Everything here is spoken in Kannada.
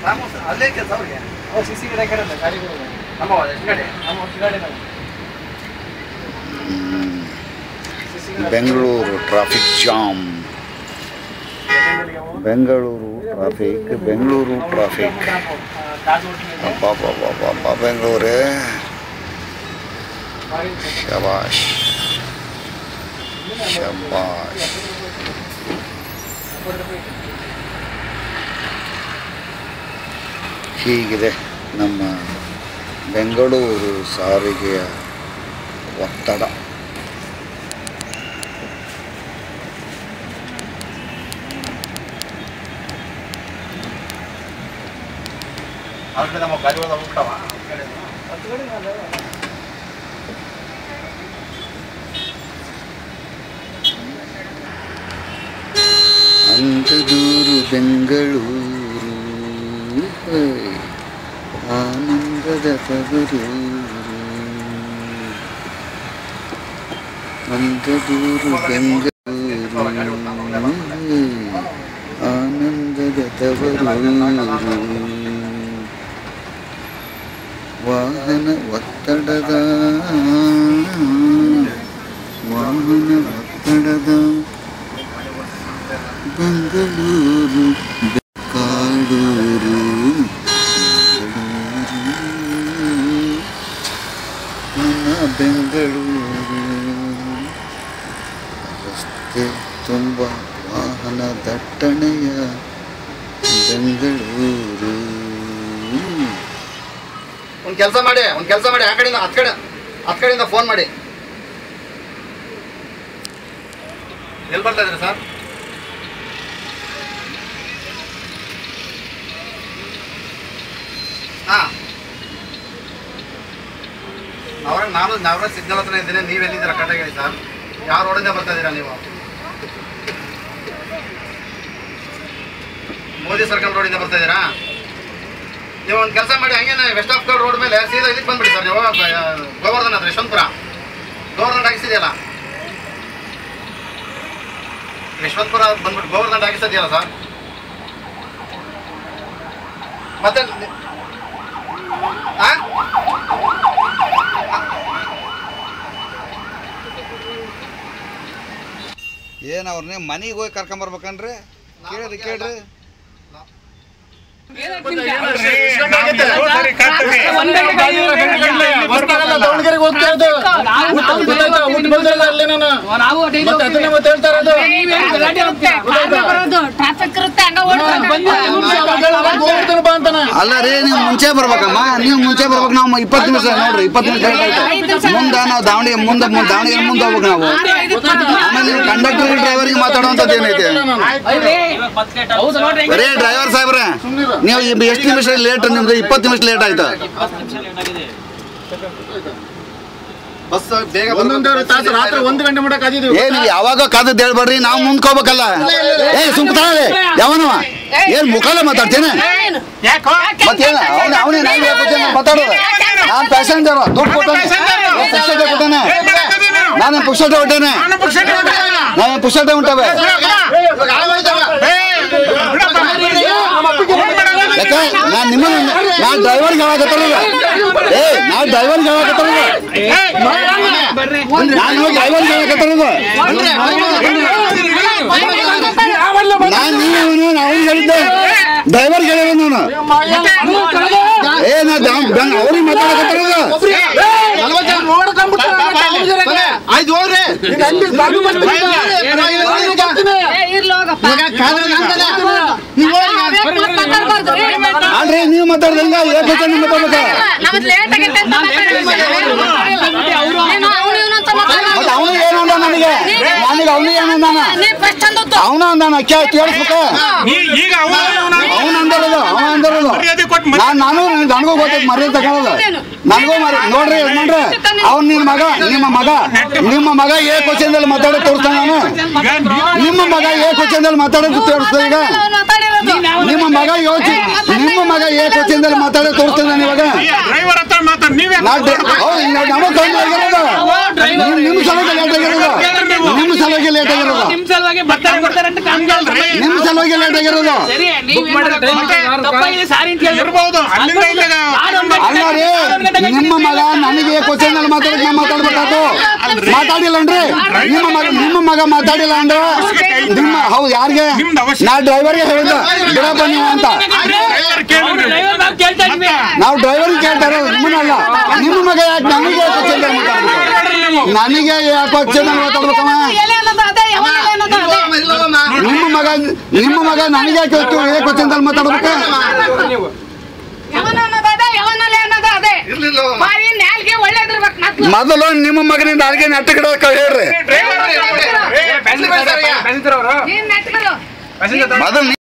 ಅಲ್ಲೇ ಕೆಲಸ ಅವ್ರಿಗೆ ಅವ್ರು ಸಿ ಸಿ ಗಿಡ ಕಡೆ ಗಾಡಿಗಳು ನಮ್ಮ ಎಷ್ಟು ಕಡೆ ನಮ್ಮ ಹೊಸ ಗಾಡಿ ನಾವು CC ಗಿಡ ಬೆಂಗಳೂರು ಟ್ರಾಫಿಕ್ ಜಾಮ್ ಎಲ್ಲಿಂದಲ್ಲಿಗೆ ಅವು? ಬೆಂಗಳೂರು ಟ್ರಾಫಿಕ್ ಬೆಂಗಳೂರು ನಾವು ಟ್ರಾಫಿಕ್ ನಾವು, ಆ, ತಾಜ್ ಹೋಟೆಲ್ ಇದೆ. ಅಬ್ಬಬ್ಬಬ್ಬಬ್ಬ ಬೆಂಗಳೂರೇ ಬಾರಿ ಇದೆ. ಶಬಾಷ್ ಶಬಾಷ್ ಹೀಗಿದೆ ನಮ್ಮ ಬೆಂಗಳೂರು ಸಾರಿಗೆಯ ಒತ್ತಡ ಆ ಕಡೆ ನಮ್ಮ ಗಾಡಿಗಳು ಹೋಗ್ಬಿಟ್ಟವ ಹತ್ತು ಗಾಡಿ ಮೇಲೆ ಅಂಗದೂರು ಬೆಂಗಳೂರು ಹೇ, ಆನಂದದ ತವರು ಅಂಗದೂರು ಬೆಂಗಳೂರು ಹೇ, ಆನಂದದ ತವರು ವಾಹನ ಒತ್ತಡದ ವಾಹನ ಒತ್ತಡದ ಬೆಂಗಳೂರು ಕಾಡೂರು ನನ್ನ ಬೆಂಗಳೂರು ರಸ್ತೆ ತುಂಬ ವಾಹನ ದಟ್ಟಣೆಯ ಬೆಂಗಳೂರು ಒಂದು ಕೆಲಸ ಮಾಡಿ ಒಂದು ಕೆಲಸ ಮಾಡಿ ಆ ಕಡೆಯಿಂದ ಹತ್ತು ಕಡೆ ಹತ್ತು ಕಡೆಯಿಂದ ಫೋನ್ ಮಾಡಿ ಎಲ್ಲಿ ಬರ್ತಾ ಇದ್ರಿ ಸರ್ ಹಾಂ ಅವ್ರ ನಾನು ನಾವ್ರ ಸಿಗ್ನಲ್ ಹತ್ರ ಇದ್ದೀನಿ ನೀವು ಎಲ್ಲಿದ್ದೀರಾ ಕರೆಕ್ಟಾಗಿ ಹೇಳಿ ಸರ್ ಯಾವ ರೋಡಿಂದ ಬರ್ತಾ ಇದ್ದೀರಾ ನೀವು ಮೋದಿ ಸರ್ಕಲ್ ರೋಡಿಂದ ಬರ್ತಾ ಇದ್ದೀರಾ ನೀವು ಒಂದು ಕೆಲಸ ಮಾಡಿ ಹಂಗೆ ವೆಸ್ಟ್ ಆಫ್ ಕಲ್ ರೋಡ್ ಮೇಲೆ ಸೀದಾ ಇದಕ್ಕೆ ಬಂದ್ಬಿಡಿ ಸರ್ ನೀವು ಗ- ಗೋವರ್ಧನ ಹತ್ರ ಯಶವಂತಪುರ ಗೋವರ್ಧನ ಟಾಕಿಸ್ ಇದೆಯಲ್ಲ ಯಶವಂತಪುರ ಬಂದ್ಬಿಟ್ಟು ಗೋವರ್ಧನ ಟಾಕಿಸ್ ಇದೆಯಲ್ಲ ಸರ್ ಮತ್ತೆ ಆ? ಏನು ಅವ್ರನ್ನೇ ಮನೆಗೆ ಹೋಗಿ ಕರ್ಕೊಂಬರ್ಬೇಕನ್ರಿ ಕೇಳ್ರಿ ಕೇಳ್ರಿ ದಾವಣಗೆರೆಗೆ ಹೋಗ್ತಾ ಇದ್ದು ಊಟ ಗೊತ್ತಾಯ್ತಾ? ಊಟ ಬಂದಿಲ್ಲ ಅಲ್ಲಿ ನಾನು ಮತ್ತೆ ಅದನ್ನೇ ಮತ್ತೆ ಹೇಳ್ತಾ ಇರೋದು ಟ್ರಾಫಿಕ್ ಇರುತ್ತೆ ಹಂಗ ಓಡ್ಕೊಂಡು ಗೋವರ್ಧನ ಬಾ ಅಂತಾನೆ ಅಲ್ಲ ರೀ ನೀವು ಮುಂಚೆ ಬರ್ಬೇಕಮ್ಮ ನೀವು ಮುಂಚೆ ಬರ್ಬೇಕು ನಾವು ಇಪ್ಪತ್ತು ನಿಮಿಷ ನೋಡ್ರಿ ಇಪ್ಪತ್ತು ನಿಮಿಷ ಲೇಟ್ ಆಯ್ತು ಮುಂದೆ ನಾವು ದಾವಣಗೆರೆ ಮುಂದೆ ಮುಂದೆ ದಾವಣಗೆರೆ ಮುಂದೆ ಹೋಗ್ಬೇಕು ನಾವು ಆಮೇಲೆ ನೀವು ಕಂಡಕ್ಟರ್ ಡ್ರೈವರ್ಗೆ ಮಾತಾಡುವಂಥದ್ದು ಏನೈತೆ ಬರೇ ಡ್ರೈವರ್ ಸಾಹೇಬ್ರೆ ನೀವು ಇವ್ ಎಷ್ಟು ನಿಮಿಷ ಲೇಟ್ ನಿಮ್ದು ಇಪ್ಪತ್ತು ನಿಮಿಷ ಲೇಟ್ ಆಯ್ತು ಬಸ್ ಬೇಗ ಒಂದೊಂದೂವರೆ ತಾಸು ರಾತ್ರಿ ಒಂದು ಗಂಟೆ ಮಟ್ಟ ಕಾದಿದ್ದೀವಿ ಏ ನೀವು ಯಾವಾಗ ಕಾದದ್ದು ಹೇಳ್ಬೇಡ್ರಿ ನಾವು ಮುಂದ್ಕ್ ಹೋಗ್ಬೇಕಲ್ಲ ಏ ಸುಮ್ತಾಳೆ ಯಾವನವ ಏನ್ ಮುಖಲ್ಲ ಮಾತಾಡ್ತೇನೆ ಮತ್ತೇನ ಅವನೇ ಅವನೇ ನಾವು ಮಾತಾಡೋದು ನಾನು ಪ್ಯಾಸೆಂಜರ್ ದುಡ್ಡು ಕೊಟ್ಟಾನೆ ಪುಕ್ಷಟೆ ಕೊಟ್ಟಾನೆ ನಾನು ಪುಕ್ಷಟೆ ಹೊಟ್ಟೇನೆ ನಾನು ಪುಕ್ಷಟೆ ಉಂಟವೆ ಯಾಕೆ ನಾನು ನಿಮ್ಮ ನಾನು ಡ್ರೈವರ್ಗೆ ಹೇಳಕತ್ತಾರಲ್ಲ ಏ ನಾವು ಡ್ರೈವರ್ಗೆ ಹೇಳಕತ್ತಾರಲ್ಲ ನಾನು ಡ್ರೈವರ್ಗೆ ಹೇಳಕತ್ತಾರಲ್ಲ ನಾನು ನೀವು ಅವ್ನು ಹೇಳಿದ್ದೆ ಡ್ರೈವರ್ಗೆ ಹೇಳಿದ ನಾನು ಏ ನಾ ಅವ್ರಿಗೆ ಮಾತಾಡಕತ್ತಾರಲ್ಲ ಆಯ್ತು ಹೋಗ್ರಿ ಅಲ್ರಿ ನೀವು ಮಾತಾಡ್ದಂಗ ಏಕವಚನ ಮಾತಾಡ್ಬೇಕ ನಮ್ದು ಲೇಟ್ ಆಗೈತೆ ಅಂತ ಮತ್ತೆ ಅವನು ಏನು ಅಂದ ನನಗೆ ನನಗೆ ಅವನು ಏನು ಅಂದಾನ ನೀವ್ ಫಸ್ಟ್ ಅಂದದ್ದು ಅವನ ಅಂದಾನ ಕೇ ಕೇಳಿಸ್ಬೇಕ ಈಗ ಅವನು ಅವನ ಅಂದಿರೋದು ಅವ ಅಂದಿರೋದು ಮರ್ಯಾದೆ ಕೊಟ್ಟು ನಾನು ನಾನು ನನಗೂ ಗೊತ್ತೈತೆ ಮರ್ಯಾದೆ ತಗೊಳ್ಳೋದು ನನಗೂ ಮರಿ ನೋಡ್ರಿ ಯಜಮಾನ್ರೆ ಅವ್ನು ನಿಮ್ಮ ಮಗ ನಿಮ್ಮ ಮಗ ನಿಮ್ಮ ಮಗ ಏ ಕ್ವಶನ್ದಲ್ಲಿ ಮಾತಾಡೋ ತೋರಿಸ್ತಾನೆ ನಾನು ನಿಮ್ಮ ಮಗ ಏ ಕ್ವಶನ್ದಲ್ಲಿ ಮಾತಾಡೋದು ತೋರಿಸ್ತಾ ಈಗ ಮಾತಾಡಿರೋದು ನಿಮ್ಮ ಮಗ ಯೋಚನೆ ನಿಮ್ಮ ಮಗ ಏ ಕ್ವಶನ್ದಲ್ಲಿ ಮಾತಾಡೋ ತೋರಿಸ್ತಾನೆ ನಾನು ಇವಾಗ ಡ್ರೈವರ್ ಹತ್ರ ಮಾತಾಡ ನೀವೇ ನಾ ಡ್ರೈ- ಹೌದು, ನಾ- ನಮಗ್ ತೊಂದ್ರೆ ಆಗಿರೋದು ನಿಮ್- ನಿಮ್ಮ ಸಲುವಾಗಿ ಲೇಟ್ ಆಗಿರೋದು ನಿಮ್ಮ ಸಲುವಾಗಿ ಲೇಟ್ ಆಗಿರೋದು ನಿಮ್ ಸಲುವಾಗಿ ಬರ್ತಾರೆ ಬರ್ತಾರೆ ಅಂತ ಕಾಮ್ಗೆ ನಿಮ್ಮ ಸಲುವಾಗಿ ಲೇಟ್ ಆಗಿರೋದು ಸರಿ ನೀವ್ ಏನ್ ಮಾಡ್ಬೇಕು? ತಪ್ಪಾಗಿದೆ ಸಾರಿ ಅಂತ ಹೇಳ್ಬೇಕು. ಇರ್ಬೋದು ಅಲ್ಲಿಂದ ಇಲ್ಲಿಗೆ ನಾನು ಒಂದ್ ಗಂಟೆ- ಅಲ್ಲ ರೀ ನಾನು ಒಂದ್ ಗಂಟೆ ನಿಮ್ಮ ಮಗ ನನಗೆ ಕ್ವಶನ್ ಅಲ್ಲಿ ಮಾತಾಡಕ್ ನಾ ಮಾತಾಡ್ಬೇಕಾತು ಮಾತಾಡಿಲ್ಲನ್ರಿ ನಿಮ್ಮ ಮಗ ನಿಮ್ಮ ಮಗ ಮಾತಾಡಿಲ್ಲ ಅಂದ್ರೆ ನಿಮ್ಮ ಹೌದು ಯಾರಿಗೆ ನಿಮ್ದು ಅವಶ್ಯ- ನಾ ಡ್ರೈವರ್ಗೆ ಹೇಳಿದ ಬಿಡಪ್ಪ ನೀವು ಅಂತ ಅವ್ನು driver ನಾವು ಕೇಳ್ತಾ ಇದ್ವಿ ನಾವು ಡ್ರೈವರ್ಗೆ ಕೇಳ್ತಾ ಇರೋದು ನಿಮ್ಮನ್ನಲ್ಲ ನಿಮ್ಮ ಮಗ ಯಾಕೆ ನನಗೆ ಕ್ವಶನ್ ಅಲ್ಲಿ ಮಾತಾಡ್ಬೇಕು ನನಗೆ ಯಾಕೆ ಕ್ವಶನ್ ಅಲ್ಲಿ ಮಾತಾಡ್ಬೇಕಮ್ಮ ಎಲೆ ಅನ್ನೋದು ಅದೇ ಯಾವನ ಎಲೆ ಅನ್ನೋದು ಅದೇ ಇಲ್ಲವಮ್ಮ ನಿಮ್ಮ ಮಗ ನಿಮ್ಮ ಮಗ ನನಗೆ ಯಾಕೆ ಕ್ವಶನ್ ಅಲ್ಲಿ ಮಾತಾಡ್ಬೇಕು ಯಾವನ ಅನ್ನೋದು ಅದೇ ಯಾವನಲೆ ಅನ್ನೋದು ಅದೇ ಇರ್ಲಿಲ್ಲವಮ್ಮ ಬಾಯಿ ನಾಲ್ಗೆ ಒಳ್ಳೇದಿರ್ಬೇಕು ನತ್ಲು ಮೊದಲು ನಿಮ್ಮ ಮಗನಿಂದ ಅಲ್ಲಿಗೆ ನೆಟ್ಟ ಗಿಡ ಹೇಳ್ರಿ ಪ್ಯಾಸೆಂಜರ್ ಅವರು ನೀನ್ ನೆಟ್ಗಳು ಮೊದಲು